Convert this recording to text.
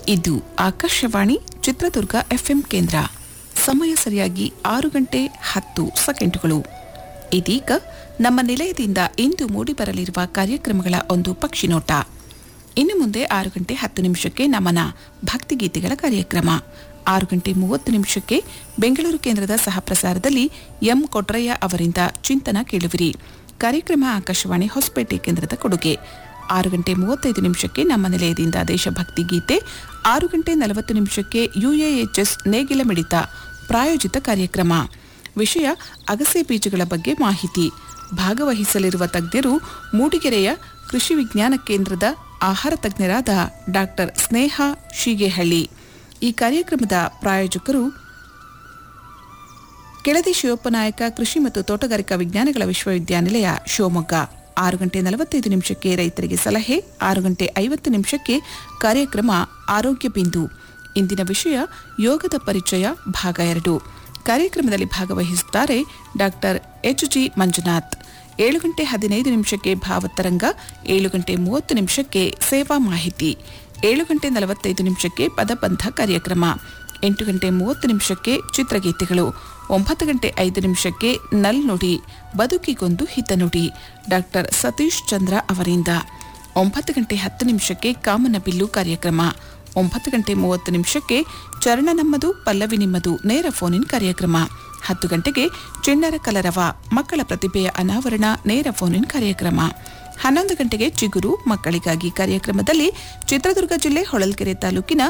ಇದು ಆಕಾಶವಾಣಿ ಚಿತ್ರದುರ್ಗ ಎಫ್ಎಂ ಕೇಂದ್ರ ಸಮಯ ಸರಿಯಾಗಿ ಆರು ಗಂಟೆ ಹತ್ತು ಸೆಕೆಂಡುಗಳು ಇದೀಗ ನಮ್ಮ ನಿಲಯದಿಂದ ಇಂದು ಮೂಡಿಬರಲಿರುವ ಕಾರ್ಯಕ್ರಮಗಳ ಒಂದು ಪಕ್ಷಿನೋಟ ಇನ್ನು ಮುಂದೆ ಆರು ಗಂಟೆ ಹತ್ತು ನಿಮಿಷಕ್ಕೆ ನಮನ ಭಕ್ತಿಗೀತೆಗಳ ಕಾರ್ಯಕ್ರಮ ಆರು ಗಂಟೆ ಮೂವತ್ತು ನಿಮಿಷಕ್ಕೆ ಬೆಂಗಳೂರು ಕೇಂದ್ರದ ಸಹಪ್ರಸಾರದಲ್ಲಿ ಎಂ ಕೊಟ್ರಯ್ಯ ಅವರಿಂದ ಚಿಂತನ ಕೇಳುವಿರಿ ಕಾರ್ಯಕ್ರಮ ಆಕಾಶವಾಣಿ ಹೊಸಪೇಟೆ ಕೇಂದ್ರದ ಕೊಡುಗೆ ಆರು ಗಂಟೆ ಮೂವತ್ತೈದು ನಿಮಿಷಕ್ಕೆ ನಮ್ಮ ನಿಲಯದಿಂದ ದೇಶಭಕ್ತಿ ಗೀತೆ ಆರು ಗಂಟೆ ನಲವತ್ತು ನಿಮಿಷಕ್ಕೆ ಯುಎಎಚ್ಎಸ್ ನೇಗಿಲ ಮಿಡಿತ ಪ್ರಾಯೋಜಿತ ಕಾರ್ಯಕ್ರಮ ವಿಷಯ ಅಗಸೆ ಬೀಜಗಳ ಬಗ್ಗೆ ಮಾಹಿತಿ ಭಾಗವಹಿಸಲಿರುವ ತಜ್ಞರು ಮೂಡಿಗೆರೆಯ ಕೃಷಿ ವಿಜ್ಞಾನ ಕೇಂದ್ರದ ಆಹಾರ ತಜ್ಞರಾದ ಡಾಕ್ಟರ್ ಸ್ನೇಹ ಶೀಗೆಹಳ್ಳಿ ಈ ಕಾರ್ಯಕ್ರಮದ ಪ್ರಾಯೋಜಕರು ಕೆಳದಿ ಶಿವಪ್ಪನಾಯಕ ಕೃಷಿ ಮತ್ತು ತೋಟಗಾರಿಕಾ ವಿಜ್ಞಾನಗಳ ವಿಶ್ವವಿದ್ಯಾನಿಲಯ ಶಿವಮೊಗ್ಗ ಆರು ಗಂಟೆ ನಲವತ್ತೈದು ನಿಮಿಷಕ್ಕೆ ರೈತರಿಗೆ ಸಲಹೆ ಆರು ಗಂಟೆ ಐವತ್ತು ನಿಮಿಷಕ್ಕೆ ಕಾರ್ಯಕ್ರಮ ಆರೋಗ್ಯ ಬಿಂದು ಇಂದಿನ ವಿಷಯ ಯೋಗದ ಪರಿಚಯ ಭಾಗ ಎರಡು ಕಾರ್ಯಕ್ರಮದಲ್ಲಿ ಭಾಗವಹಿಸುತ್ತಾರೆ ಡಾಕ್ಟರ್ ಎಚ್ ಜಿ ಮಂಜುನಾಥ್ ಏಳು ಗಂಟೆ ಹದಿನೈದು ನಿಮಿಷಕ್ಕೆ ಭಾವತರಂಗ ಏಳು ಗಂಟೆ ಮೂವತ್ತು ನಿಮಿಷಕ್ಕೆ ಸೇವಾ ಮಾಹಿತಿ ಏಳು ಗಂಟೆ ನಲವತ್ತೈದು ನಿಮಿಷಕ್ಕೆ ಪದಬಂಧ ಕಾರ್ಯಕ್ರಮ ಎಂಟು ಗಂಟೆ ಮೂವತ್ತು ನಿಮಿಷಕ್ಕೆ ಚಿತ್ರಗೀತೆಗಳು ಒಂಬತ್ತು ಗಂಟೆ ಐದು ನಿಮಿಷಕ್ಕೆ ನಲ್ನುಡಿ ಬದುಕಿಗೊಂದು ಹಿತನುಡಿ ಡಾಕ್ಟರ್ ಸತೀಶ್ ಚಂದ್ರ ಅವರಿಂದ ಒಂಬತ್ತು ಗಂಟೆ ಹತ್ತು ನಿಮಿಷಕ್ಕೆ ಕಾಮನ ಬಿಲ್ಲು ಕಾರ್ಯಕ್ರಮ ಒಂಬತ್ತು ಗಂಟೆ ಮೂವತ್ತು ನಿಮಿಷಕ್ಕೆ ಚರಣ ನಮ್ಮದು ಪಲ್ಲವಿ ನಿಮ್ಮದು ನೇರ ಫೋನಿನ್ ಕಾರ್ಯಕ್ರಮ ಹತ್ತು ಗಂಟೆಗೆ ಚಿಣ್ಣರ ಕಲರವ ಮಕ್ಕಳ ಪ್ರತಿಭೆಯ ಅನಾವರಣ ನೇರ ಫೋನಿನ್ ಕಾರ್ಯಕ್ರಮ ಹನ್ನೊಂದು ಗಂಟೆಗೆ ಚಿಗುರು ಮಕ್ಕಳಿಗಾಗಿ ಕಾರ್ಯಕ್ರಮದಲ್ಲಿ ಚಿತ್ರದುರ್ಗ ಜಿಲ್ಲೆ ಹೊಳಲ್ಕೆರೆ ತಾಲೂಕಿನ